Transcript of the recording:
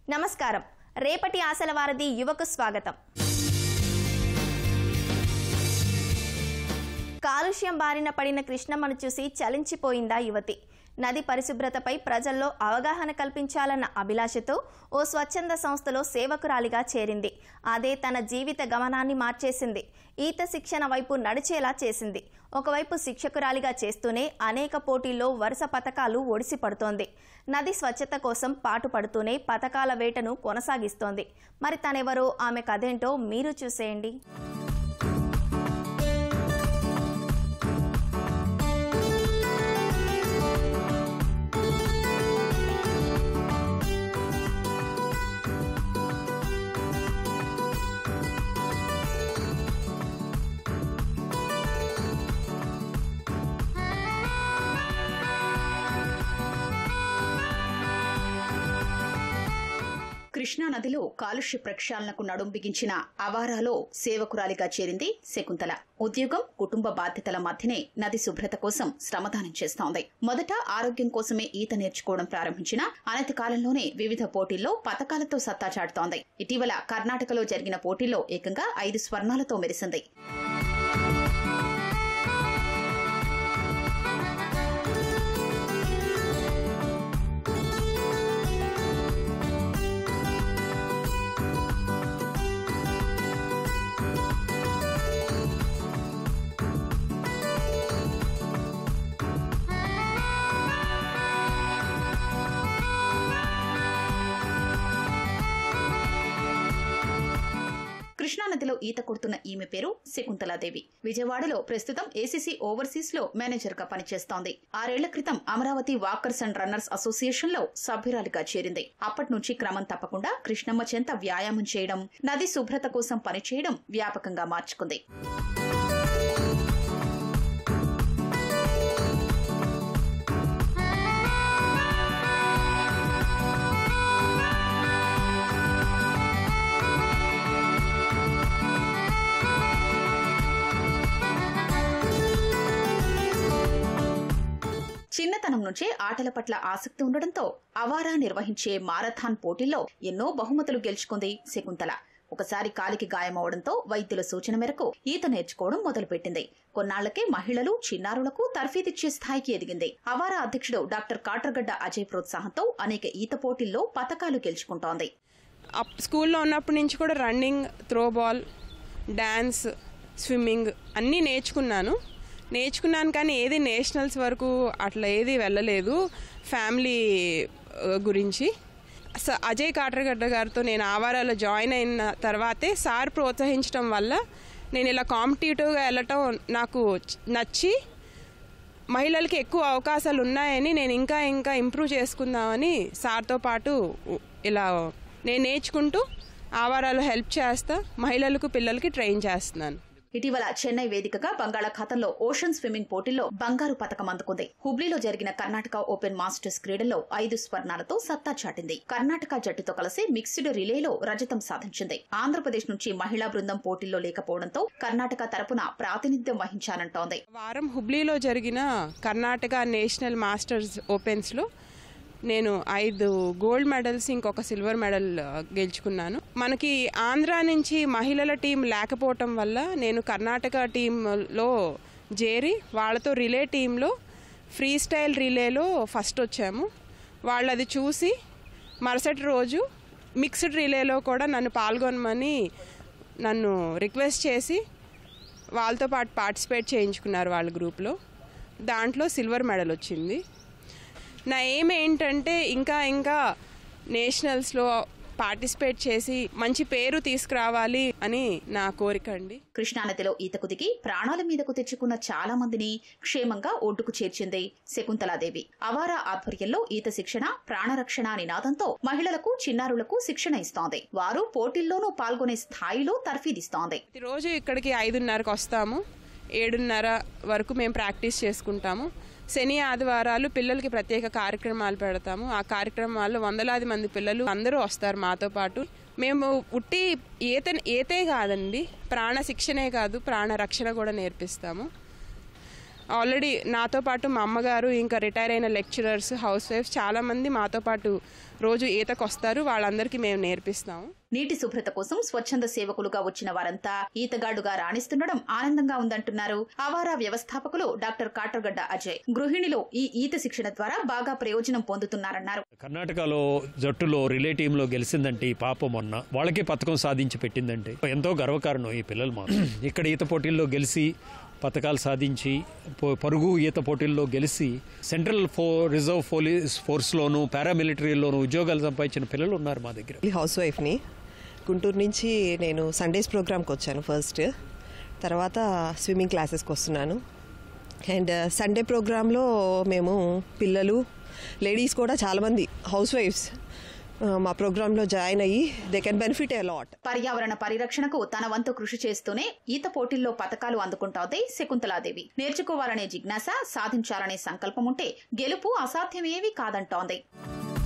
నమస్కారం రేపటి ఆశల వారధి యువకు స్వాగతం కాలుష్యం బారిన పడిన కృష్ణమ్మను చూసి చలించిపోయిందా యువతి నది పరిశుభ్రతపై ప్రజల్లో అవగాహన కల్పించాలన్న అభిలాషతో ఓ స్వచ్ఛంద సంస్థలో సేవకురాలిగా చేరింది అదే తన జీవిత గమనాన్ని మార్చేసింది ఈత శిక్షణ వైపు నడిచేలా చేసింది ఒకవైపు శిక్షకురాలిగా చేస్తూనే అనేక పోటీల్లో వరుస పథకాలు ఒడిసి పడుతోంది నది స్వచ్ఛత కోసం పాటుపడుతూనే పథకాల వేటను కొనసాగిస్తోంది మరి తనెవరో ఆమె కథేంటో మీరు చూసేయండి కృష్ణా నదిలో కాలుష్య ప్రక్షాళనకు నడుం బిగించిన అవారాలో సేవకురాలిగా చేరింది శకుంతల ఉద్యోగం కుటుంబ బాధ్యతల మధ్యనే నది శుభ్రత కోసం శ్రమదానం చేస్తోంది మొదట ఆరోగ్యం కోసమే ఈత నేర్చుకోవడం ప్రారంభించిన అనతి కాలంలోనే వివిధ పోటీల్లో పథకాలతో సత్తా చాటుతోంది ఇటీవల కర్ణాటకలో జరిగిన పోటీల్లో ఏకంగా ఐదు స్వర్ణాలతో మెరిసింది కృష్ణానదిలో ఈత కొడుతున్న ఈమె పేరు శకుంతలాదేవి విజయవాడలో ప్రస్తుతం ఏసీసీ ఓవర్సీస్ లో మేనేజర్ గా పనిచేస్తోంది ఆరేళ్ల క్రితం Amaravati walkers and runners association లో సభ్యురాలిగా చేరింది అప్పటి నుంచి క్రమం తప్పకుండా కృష్ణమ్మ చెంత వ్యాయామం చేయడం నది శుభ్రత కోసం పనిచేయడం వ్యాపకంగా మార్చుకుంది చిన్నతనం నుంచే ఆటల పట్ల ఆసక్తి ఉండడంతో అవారా నిర్వహించే మారథాన్ పోటీల్లో ఎన్నో బహుమతులు గెలుచుకుంది శకుంతల ఒకసారి కాలికి గాయమవడంతో వైద్యుల సూచన మేరకు ఈత నేర్చుకోవడం మొదలుపెట్టింది కొన్నాళ్లకే మహిళలు చిన్నారులకు తర్ఫీదిచ్చే స్థాయికి ఎదిగింది అవారా అధ్యక్షుడు డాక్టర్ కాటర్గడ్డ అజయ్ ప్రోత్సాహంతో అనేక ఈత పోటీల్లో పతకాలు గెలుచుకుంటోంది అప్ స్కూల్లో ఉన్నప్పటి నుంచి కూడా రన్నింగ్ త్రోబాల్ డ్యాన్స్ స్విమ్మింగ్ అన్నీ నేర్చుకున్నాను నేర్చుకున్నాను కానీ ఏది నేషనల్స్ వరకు అట్లా ఏది వెళ్ళలేదు ఫ్యామిలీ ఆ, గురించి స అజయ్ కాటరగడ్డ గారితో నేను ఆవారాలో జాయిన్ అయిన తర్వాతే సార్ ప్రోత్సహించడం వల్ల నేను ఇలా కాంపిటేటివ్గా వెళ్ళటం నాకు చ- నచ్చి మహిళలకి ఎక్కువ అవకాశాలు ఉన్నాయని నేను ఇంకా ఇంకా ఇంప్రూవ్ చేసుకుందామని సార్తో పాటు ఉ- ఇలా నేను నేర్చుకుంటూ ఆవారాలు హెల్ప్ చేస్తా మహిళలకు పిల్లలకి ట్రైన్ చేస్తున్నాను ఇటీవల చెన్నై వేదికగా బంగాళాఖాతంలో ఓషన్ స్విమ్మింగ్ పోటీల్లో బంగారు పథకం అందుకుంది హుబ్లీలో జరిగిన కర్ణాటక ఓపెన్ మాస్టర్స్ క్రీడల్లో ఐదు స్వర్ణాలతో సత్తా చాటింది కర్ణాటక జట్టుతో కలిసి మిక్స్డ్ రిలేలో రజతం సాధించింది ఆంధ్రప్రదేశ్ నుంచి మహిళా బృందం పోటీల్లో లేకపోవడంతో కర్ణాటక తరపున ప్రాతినిధ్యం వహించానంటోంది వారం హుబ్లీలో జరిగిన కర్ణాటక నేషనల్ మాస్టర్స్ ఓపెన్స్లో నేను ఐదు గోల్డ్ మెడల్స్ ఇంకొక సిల్వర్ మెడల్ ఆ, గెలుచుకున్నాను మనకి ఆంధ్ర నుంచి మహిళల టీం లేకపోవటం వల్ల నేను కర్ణాటక టీంలో చేరి వాళ్ళతో రిలే టీంలో ఫ్రీ స్టైల్ రిలేలో ఫస్ట్ వచ్చాము వాళ్ళు అది చూసి మరుసటి రోజు మిక్స్డ్ రిలేలో కూడా నన్ను పాల్గొనమని నన్ను రిక్వెస్ట్ చేసి వాళ్ళతో పాటు పార్టిసిపేట్ చేయించుకున్నారు వాళ్ళ గ్రూప్లో దాంట్లో సిల్వర్ మెడల్ వచ్చింది నా ఎయిమ్ ఏంటంటే ఇంకా ఇంకా నేషనల్స్లో పార్టిసిపేట్ చేసి మంచి పేరు తీసుకురావాలి అని నా కోరిక అండి కృష్ణానదిలో ఈతకు దిగి ప్రాణాల మీదకు తెచ్చుకున్న చాలా మందిని క్షేమంగా ఒడ్డుకు చేర్చింది శకుంతలాదేవి అవారా ఆధ్వర్యంలో ఈత శిక్షణ ప్రాణరక్షణ నినాదంతో మహిళలకు చిన్నారులకు శిక్షణ ఇస్తోంది వారు పోటీల్లోనూ పాల్గొనే స్థాయిలో తర్ఫీదిస్తోంది ప్రతిరోజు ఇక్కడికి ఐదున్నరకు వస్తాము ఏడున్నర వరకు మేము ప్రాక్టీస్ చేసుకుంటాము శని ఆదివారాలు పిల్లలకి ప్రత్యేక కార్యక్రమాలు పెడతాము ఆ కార్యక్రమాల్లో వందలాది మంది పిల్లలు అందరూ వస్తారు మాతో పాటు మేము ఉట్టి ఈత ఈతే కాదండి ప్రాణ శిక్షణే కాదు ప్రాణ రక్షణ కూడా నేర్పిస్తాము ఆల్రెడీ నాతో పాటు మా అమ్మగారు ఇంకా రిటైర్ అయిన లెక్చరర్స్ హౌస్ వైఫ్స్ చాలామంది మాతో పాటు రోజు ఈతకు వస్తారు వాళ్ళందరికీ మేము నేర్పిస్తాము నీటి శుభ్రత కోసం స్వచ్ఛంద సేవకులుగా వచ్చిన వారంతా ఈతగాడుగా రాణిస్తుండడం ఆనందంగా ఉందంటున్నారు అవారా వ్యవస్థాపకులు డాక్టర్ కాటర్గడ్డ అజయ్ గృహిణిలో ఈ ఈత శిక్షణ ద్వారా బాగా ప్రయోజనం పొందుతున్నారన్నారు కర్ణాటకలో జట్టులో రిలే టీంలో గెలిచిందంటే ఈ పాప మొన్న వాళ్ళకే పథకం సాధించి పెట్టిందంటే ఎంతో గర్వకారణం ఈ పిల్లలు మా ఇక్కడ ఈత పోటీల్లో గెలిచి పథకాలు సాధించి పో- పరుగు ఈత పోటీల్లో గెలిచి సెంట్రల్ ఫో రిజర్వ్ పోలీస్ ఫోర్స్లోను పారామిలిటరీలోను ఉద్యోగాలు సంపాదించిన పిల్లలు ఉన్నారు మా దగ్గర ఈ హౌస్ వైఫ్ని గుంటూరు నుంచి నేను సండేస్ ప్రోగ్రామ్కి వచ్చాను ఫస్ట్ తర్వాత స్విమ్మింగ్ క్లాసెస్కి వస్తున్నాను అండ్ సండే ప్రోగ్రాంలో మేము పిల్లలు లేడీస్ కూడా చాలామంది హౌస్ వైఫ్స్ మా ప్రోగ్రాంలో జాయిన్ అయ్యి they can benefit a lot పర్యావరణ పరిరక్షణకు తన వంతు కృషి చేస్తూనే ఈత పోటీల్లో పథకాలు అందుకుంటోంది శకుంతలాదేవి నేర్చుకోవాలనే జిజ్ఞాస సాధించాలనే సంకల్పం ఉంటే గెలుపు అసాధ్యమేమీ కాదంటోంది